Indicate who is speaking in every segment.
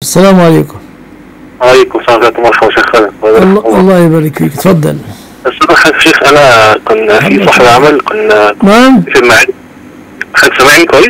Speaker 1: السلام عليكم
Speaker 2: عليكم السلام ورحمة الله مرحبا شيخ خالد
Speaker 1: الله, الله يبارك فيك تفضل
Speaker 2: بس انا خالد شيخ انا كنا في صاحب عمل كنا
Speaker 1: نعم
Speaker 2: في المعاد خالد سامعني كويس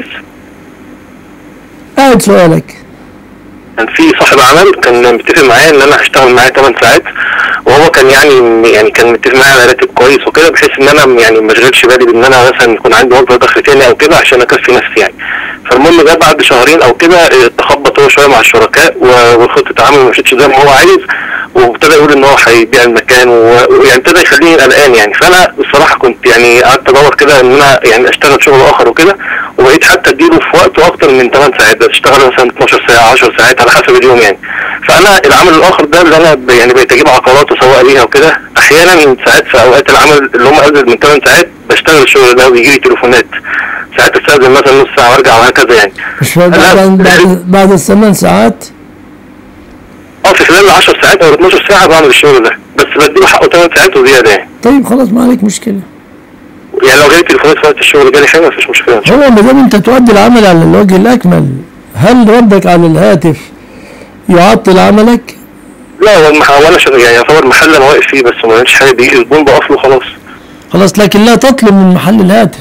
Speaker 1: قاعد سؤالك
Speaker 2: كان في صاحب عمل كان متفق معايا ان انا هشتغل معاه 8 ساعات وهو كان يعني يعني كان متفق معايا على راتب كويس وكده بحيث ان انا يعني ما اشغلش بالي بان انا مثلا يكون عندي مصدر دخل تاني او كده عشان اكفي نفسي يعني فالمهم جه بعد شهرين او كده اه، تخبط هو شويه مع الشركاء و- وخطه العمل ما مشيتش زي ما هو عايز وابتدى يقول ان هو هيبيع المكان و- ويعني ابتدى يخليني قلقان يعني فانا الصراحه كنت يعني قعدت ادور كده ان انا يعني اشتغل شغل اخر وكده وبقيت حتى اديله في وقته اكتر من 8 ساعات بس اشتغل مثلا 12 ساعه 10 ساعات على حسب اليوم يعني فانا العمل الاخر ده اللي انا ب- يعني بقيت اجيب عقارات واسوق ليها وكده احيانا ساعات في اوقات العمل اللي هم ازيد من 8 ساعات بشتغل الشغل ده ويجي لي تليفونات ساعات استاذن مثلا نص ساعه وارجع وهكذا يعني
Speaker 1: مش بعد بعد, بعد الثمان ساعات
Speaker 2: اه في خلال ال 10 ساعات او 12 ساعه بعمل الشغل ده بس بديله حقه 8 ساعات وزياده يعني
Speaker 1: طيب خلاص ما عليك مشكلة
Speaker 2: يعني لو جالي تليفونات في وقت الشغل جالي حاجه مفيش مشكله ان شاء
Speaker 1: هو ما دام انت تؤدي العمل على الوجه الاكمل هل ردك على الهاتف يعطل عملك؟
Speaker 2: لا هو المح... وانا شغال يعني يعتبر محل انا واقف فيه بس ما عملتش حاجه بيجي الزبون بقف له خلاص
Speaker 1: خلاص لكن لا تطلب من محل الهاتف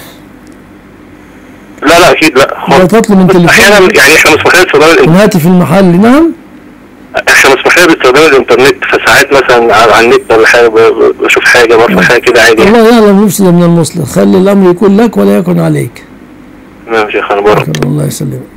Speaker 2: لا لا اكيد لا
Speaker 1: لا
Speaker 2: خالص
Speaker 1: تطلب من
Speaker 2: بس احيانا
Speaker 1: تليفون
Speaker 2: يعني احنا مسموح لنا باستخدام الانترنت
Speaker 1: من هاتف المحل نعم
Speaker 2: احنا مسموح لنا باستخدام الانترنت فساعات مثلا على على النت ولا حاجه ب- ب- بشوف حاجه برفع حاجه كده عادي يعني
Speaker 1: الله يعلم المفسد من المصلح خلي الامر يكون لك ولا يكن عليك
Speaker 2: تمام يا شيخ انا بره
Speaker 1: الله يسلمك